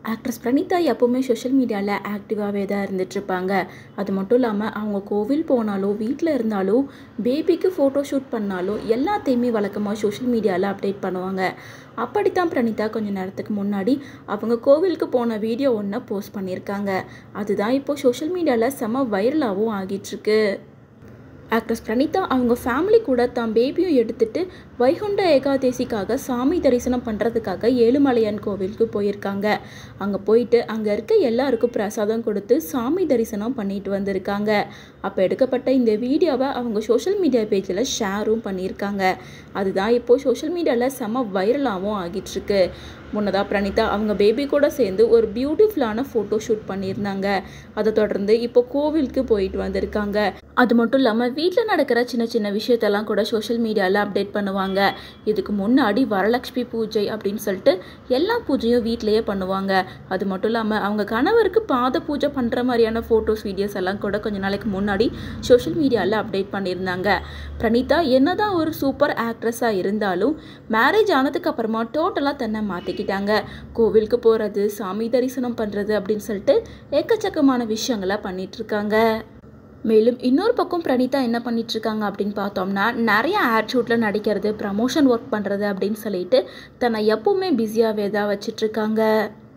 actress Pranitha எப்போவுமே social மீடியாவில் ஆக்டிவாகவே தான் இருந்துகிட்ருப்பாங்க அது மட்டும் இல்லாமல் அவங்க கோவில் போனாலோ வீட்டில் இருந்தாலோ பேபிக்கு ஃபோட்டோ ஷூட் பண்ணாலோ எல்லாத்தையுமே வழக்கமாக சோஷியல் மீடியாவில் அப்டேட் பண்ணுவாங்க அப்படித்தான் பிரணீதா கொஞ்ச நேரத்துக்கு முன்னாடி அவங்க கோவிலுக்கு போன வீடியோ ஒன்றை போஸ்ட் பண்ணியிருக்காங்க அதுதான் இப்போது சோஷியல் மீடியாவில் செம வைரலாகவும் ஆகிட்டுருக்கு ஆக்ட்ரஸ் பிரணீதா அவங்க ஃபேமிலி கூட தான் பேபியும் எடுத்துட்டு வைகுண்ட ஏகாதேசிக்காக சாமி தரிசனம் பண்ணுறதுக்காக ஏழுமலையான் கோவிலுக்கு போயிருக்காங்க அங்கே போயிட்டு அங்கே இருக்க எல்லாருக்கும் பிரசாதம் கொடுத்து சாமி தரிசனம் பண்ணிட்டு வந்திருக்காங்க அப்போ எடுக்கப்பட்ட இந்த வீடியோவை அவங்க சோஷியல் மீடியா பேஜில் ஷேரும் பண்ணியிருக்காங்க அதுதான் இப்போது சோஷியல் மீடியாவில் செம வைரலாகவும் ஆகிட்டுருக்கு முன்னதாக பிரணீதா அவங்க பேபி கூட சேர்ந்து ஒரு பியூட்டிஃபுல்லான ஃபோட்டோ ஷூட் பண்ணியிருந்தாங்க அதை தொடர்ந்து இப்போ கோவிலுக்கு போயிட்டு வந்திருக்காங்க அது மட்டும் இல்லாமல் வீட்டில் நடக்கிற சின்ன சின்ன விஷயத்தெல்லாம் கூட சோஷியல் மீடியாவில் அப்டேட் பண்ணுவாங்க இதுக்கு முன்னாடி வரலட்சுமி பூஜை அப்படின்னு சொல்லிட்டு எல்லா பூஜையும் வீட்டிலேயே பண்ணுவாங்க அது மட்டும் இல்லாமல் அவங்க கணவருக்கு பாத பூஜை பண்ணுற மாதிரியான ஃபோட்டோஸ் வீடியோஸ் எல்லாம் கூட கொஞ்ச நாளைக்கு முன்னாடி சோஷியல் மீடியாவில் அப்டேட் பண்ணியிருந்தாங்க பிரணீதா என்னதான் ஒரு சூப்பர் ஆக்ட்ரஸாக இருந்தாலும் மேரேஜ் ஆனதுக்கு அப்புறமா டோட்டலாக தன்னை மாற்றிக்கிட்டாங்க கோவிலுக்கு போகிறது சாமி தரிசனம் பண்ணுறது அப்படின்னு சொல்லிட்டு எக்கச்சக்கமான விஷயங்களை பண்ணிகிட்ருக்காங்க மேலும் இன்னொரு பக்கம் பிரணீதா என்ன பண்ணிட்டு இருக்காங்க அப்படின்னு பார்த்தோம்னா நிறைய ஆட் ஷூட்டில் நடிக்கிறது ப்ரமோஷன் ஒர்க் பண்ணுறது அப்படின்னு சொல்லிட்டு தன்னை எப்பவுமே பிஸியாகவே தான் வச்சிட்ருக்காங்க